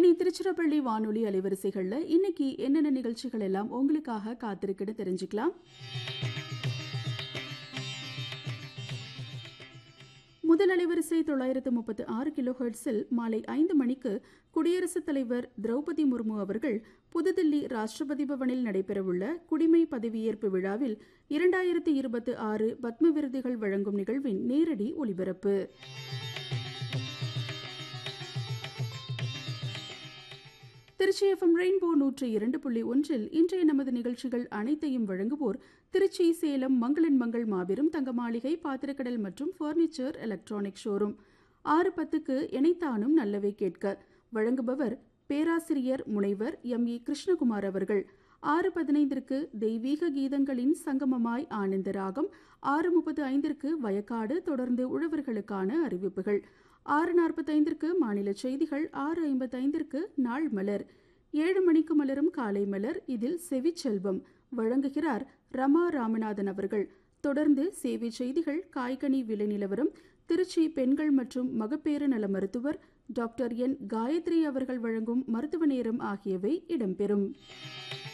இனி திருச்சிராப்பள்ளி வானொலி அலைவரிசைகள்ல இன்னைக்கு என்னென்ன நிகழ்ச்சிகள் எல்லாம் உங்களுக்காக காத்திருக்குன்னு தெரிஞ்சுக்கலாம் முதல் அலைவரிசை தொள்ளாயிரத்து முப்பத்து ஆறு கிலோ ஹெர்ட்ஸில் மாலை ஐந்து மணிக்கு குடியரசுத் தலைவர் திரௌபதி முர்மு அவர்கள் புதுதில்லி ராஷ்டிரபதி பவனில் நடைபெறவுள்ள குடிமை பதவியேற்பு விழாவில் இரண்டாயிரத்து இருபத்தி ஆறு பத்ம விருதுகள் வழங்கும் நிகழ்வின் நேரடி ஒலிபரப்பு திருச்சி எஃப்எம் ரெயின்போ நூற்றி இரண்டு புள்ளி ஒன்றில் இன்றைய நமது நிகழ்ச்சிகள் அனைத்தையும் வழங்குவோர் திருச்சி சேலம் மங்களன் மங்கள் மாபெரும் தங்க மாளிகை பாத்திரக்கடல் மற்றும் ஃபர்னிச்சர் எலக்ட்ரானிக் ஷோரூம் ஆறு பத்துக்கு இணைத்தானும் நல்லவை கேட்க வழங்குபவர் பேராசிரியர் முனைவர் எம் இ கிருஷ்ணகுமார் அவர்கள் ஆறு பதினைந்திற்கு தெய்வீக கீதங்களின் சங்கமமாய் ஆனந்த ராகம் ஆறு முப்பது ஐந்திற்கு வயக்காடு தொடர்ந்து உழவர்களுக்கான அறிவிப்புகள் ஆறு நாற்பத்தைந்திற்கு மாநில செய்திகள் ஆறு ஐம்பத்தைந்திற்கு நாள் மலர் ஏழு மணிக்கு மலரும் காலை மலர் இதில் செவிச்செல்வம் வழங்குகிறார் ரமா ராமநாதன் அவர்கள் தொடர்ந்து சேவை செய்திகள் காய்கனி விலை நிலவரம் திருச்சி பெண்கள் மற்றும் மகப்பேறு நல மருத்துவர் டாக்டர் என் காயத்ரி அவர்கள் வழங்கும் மருத்துவ நேரம் ஆகியவை இடம்பெறும்